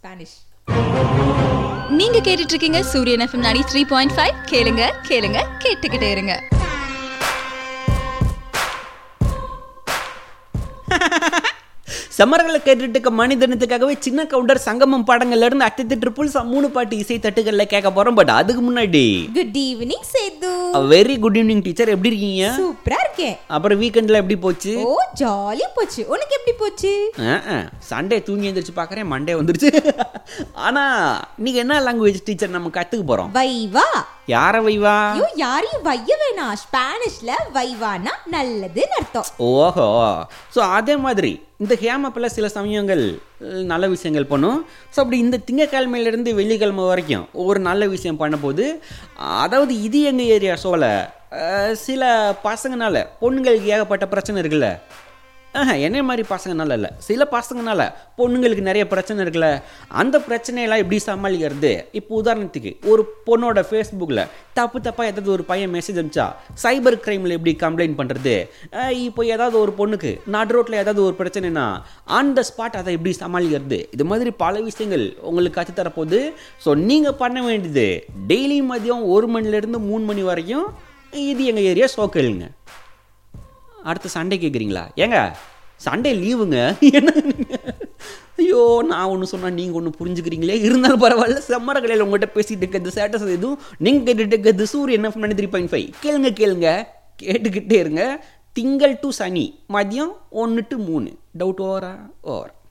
Spanish நீங்க கேட்டுட்டு இருக்கீங்க சூரியன் எஃப்எம் நாடி த்ரீ பாயிண்ட் ஃபைவ் கேளுங்க கேளுங்க கேட்டுக்கிட்டே இருங்க சம்மர்களை கேட்டுட்டு இருக்க மனிதனத்துக்காகவே சின்ன கவுண்டர் சங்கமம் படங்கள்ல இருந்து அட்டத்து ட்ரிபிள் மூணு பாட்டு இசை தட்டுகள்ல கேட்க போறோம் பட் அதுக்கு முன்னாடி good evening Sethu very good evening teacher எப்படி இருக்கீங்க சூப்பரா இருக்கேன் அப்புறம் வீக்கெண்ட்ல எப்படி போச்சு ஓ ஜாலியா போச்சு உனக்கு எப்படி போச்சு சண்டே தூங்கி எந்திரிச்சு பார்க்குறேன் மண்டே வந்துருச்சு ஆனா நீங்க என்ன லாங்குவேஜ் டீச்சர் நம்ம கத்துக்க போறோம் வைவா யார வைவா ஐயோ யாரையும் வைய வேணாம் ஸ்பானிஷ்ல வைவானா நல்லதுன்னு அர்த்தம் ஓஹோ ஸோ அதே மாதிரி இந்த ஹேமப்பில் சில சமயங்கள் அஹ், நல்ல விஷயங்கள் பண்ணும் ஸோ அப்படி இந்த திங்கக்கிழமையிலேருந்து வெள்ளிக்கிழமை வரைக்கும் ஒரு நல்ல விஷயம் பண்ணும்போது அதாவது இது எங்கள் ஏரியா ஷோவில் சில பசங்கனால பொண்ணுங்களுக்கு ஏகப்பட்ட பிரச்சனை இருக்குல்ல ஆஹா என்ன மாதிரி பசங்கனால இல்லை சில பசங்கனால பொண்ணுங்களுக்கு நிறைய பிரச்சனை இருக்குல்ல அந்த பிரச்சனையெல்லாம் எப்படி சமாளிக்கிறது இப்போ உதாரணத்துக்கு ஒரு பொண்ணோட ஃபேஸ்புக்கில் தப்பு தப்பாக ஏதாவது ஒரு பையன் மெசேஜ் அனுப்பிச்சா சைபர் கிரைமில் எப்படி கம்ப்ளைண்ட் பண்ணுறது இப்போ ஏதாவது ஒரு பொண்ணுக்கு நடு ரோட்டில் ஏதாவது ஒரு பிரச்சனைனா ஆன் த ஸ்பாட் அதை எப்படி சமாளிக்கிறது இது மாதிரி பல விஷயங்கள் உங்களுக்கு கற்றுத் தரப்போகுது ஸோ நீங்கள் பண்ண வேண்டியது டெய்லி மதியம் ஒரு மணிலேருந்து மூணு மணி வரைக்கும் இது எங்கள் ஏரியா ஷோ கேளுங்க அடுத்த சண்டே கேட்குறீங்களா ஏங்க சண்டே லீவுங்க என்ன நீங்க? ஐயோ நான் ஒன்று சொன்னால் நீங்கள் ஒன்று புரிஞ்சுக்கிறீங்களே இருந்தாலும் பரவாயில்ல செம்மர கடையில் உங்கள்கிட்ட பேசிட்டு இருக்கிறது ஸ்டேட்டஸ் எதுவும் நீங்கள் கேட்டுட்டு இருக்கிறது சூரியன் எஃப் த்ரீ பாயிண்ட் ஃபைவ் கேளுங்க கேளுங்க கேட்டுக்கிட்டே இருங்க திங்கள் டு சனி மதியம் ஒன்று டு மூணு டவுட் ஓவரா ஓவர்